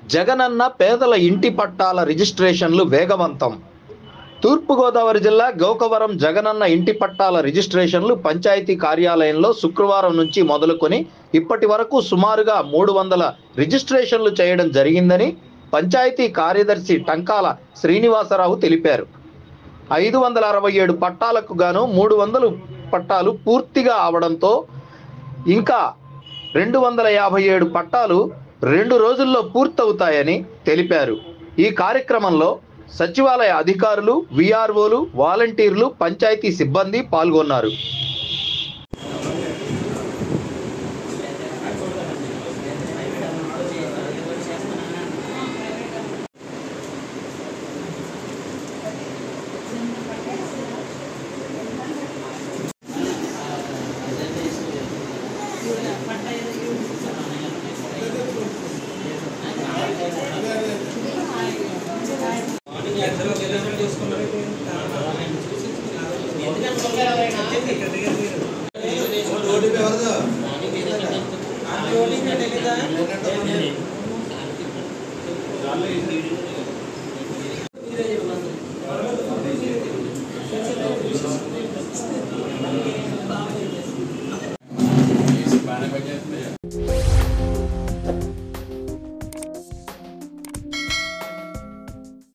జగనన్న పేదల ఇంటి పట్టాల రిజిస్ట్రేషన్లు వేగవంతం తూర్పుగోదావరి జిల్లా గోకవరం జగనన్న ఇంటి పట్టాల రిజిస్ట్రేషన్లు పంచాయతీ కార్యాలయంలో శుక్రవారం నుంచి మొదలుకొని ఇప్పటి వరకు సుమారుగా మూడు వందల రిజిస్ట్రేషన్లు చేయడం జరిగిందని పంచాయతీ కార్యదర్శి టంకాల శ్రీనివాసరావు తెలిపారు ఐదు వందల అరవై ఏడు పట్టాలకు గాను మూడు వందలు పట్టాలు పూర్తిగా అవడంతో ఇంకా రెండు వందల యాభై ఏడు పట్టాలు రెండు రోజుల్లో పూర్తవుతాయని తెలిపారు ఈ కార్యక్రమంలో సచివాలయ అధికారులు విఆర్ఓలు వాలంటీర్లు పంచాయతీ సిబ్బంది పాల్గొన్నారు